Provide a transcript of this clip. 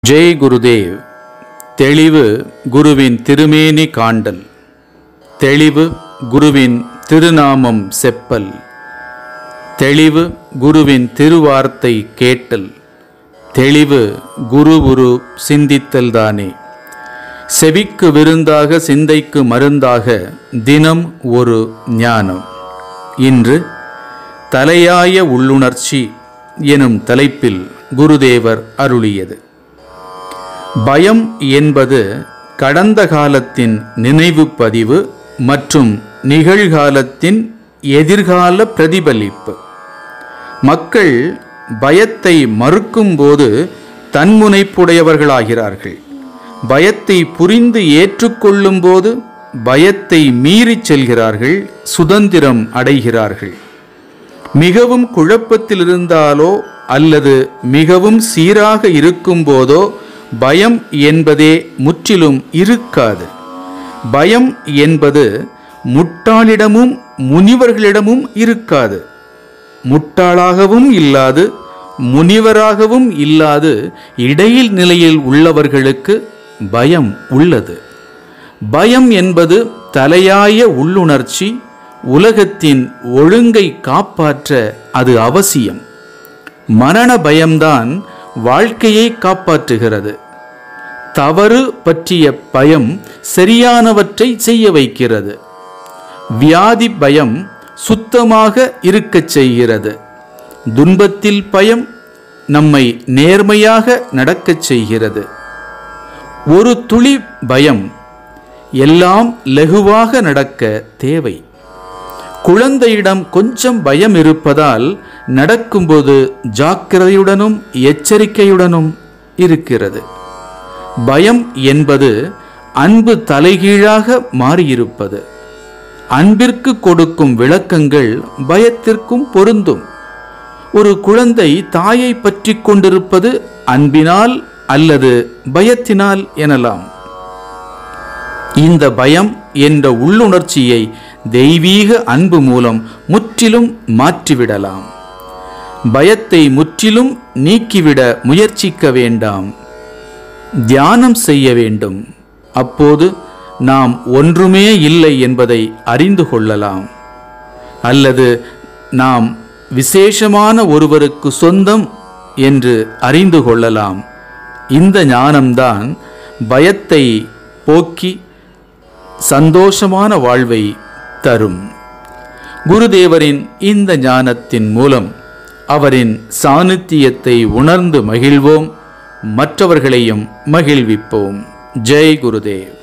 ஜெய் குருதேவ் தெளிவு குருவின் திருமேனி காண்டல் தெளிவு குருவின் திருநாமம் செப்பல் தெளிவு குருவின் திருவார்த்தை கேட்டல் தெளிவு குரு குரு சிந்தித்தல் தானே செவிக்கு விருந்தாக சிந்தைக்கு மருந்தாக தினம் ஒரு ஞானம் இன்று தலையாய உள்ளுணர்ச்சி எனும் தலைப்பில் குருதேவர் அருளியது பயம் என்பது கடந்த காலத்தின் நினைவு பதிவு மற்றும் நிகழ்காலத்தின் எதிர்கால பிரதிபலிப்பு மக்கள் பயத்தை மறுக்கும்போது தன்முனைப்புடையவர்களாகிறார்கள் பயத்தை புரிந்து ஏற்றுக்கொள்ளும்போது பயத்தை மீறிச் செல்கிறார்கள் சுதந்திரம் அடைகிறார்கள் மிகவும் குழப்பத்தில் இருந்தாலோ அல்லது மிகவும் சீராக இருக்கும்போதோ பயம் என்பதே முற்றிலும் இருக்காது பயம் என்பது முட்டாளிடமும் முனிவர்களிடமும் இருக்காது முட்டாளாகவும் இல்லாது முனிவராகவும் இல்லாது இடையில் நிலையில் உள்ளவர்களுக்கு பயம் உள்ளது பயம் என்பது தலையாய உள்ளுணர்ச்சி உலகத்தின் ஒழுங்கை காப்பாற்ற அது அவசியம் மரண பயம்தான் வாழ்க்கையை காப்பாற்றுகிறது தவறு பற்றிய பயம் சரியானவற்றை செய்ய வைக்கிறது வியாதி பயம் சுத்தமாக இருக்கச் செய்கிறது துன்பத்தில் பயம் நம்மை நேர்மையாக நடக்கச் செய்கிறது ஒரு துளி பயம் எல்லாம் லகுவாக நடக்க தேவை குழந்தையிடம் கொஞ்சம் பயம் இருப்பதால் நடக்கும்போது ஜாக்கிரதையுடனும் எச்சரிக்கையுடனும் இருக்கிறது பயம் என்பது அன்பு தலைகீழாக மாறியிருப்பது அன்பிற்கு கொடுக்கும் விளக்கங்கள் பயத்திற்கும் பொருந்தும் ஒரு குழந்தை தாயை பற்றி கொண்டிருப்பது அன்பினால் அல்லது பயத்தினால் எனலாம் இந்த பயம் என்ற உள்ளுணர்ச்சியை தெய்வீக அன்பு மூலம் முற்றிலும் மாற்றிவிடலாம் பயத்தை முற்றிலும் நீக்கிவிட முயற்சிக்க வேண்டாம் தியானம் செய்ய வேண்டும் அப்போது நாம் ஒன்றுமே இல்லை என்பதை அறிந்து கொள்ளலாம் அல்லது நாம் விசேஷமான ஒருவருக்கு சொந்தம் என்று அறிந்து கொள்ளலாம் இந்த ஞானம்தான் பயத்தை போக்கி சந்தோஷமான வாழ்வை தரும் குருதேவரின் இந்த ஞானத்தின் மூலம் அவரின் சாநித்தியத்தை உணர்ந்து மகிழ்வோம் மற்றவர்களையும் மகிழ்விப்போம் ஜெய் குருதேவ்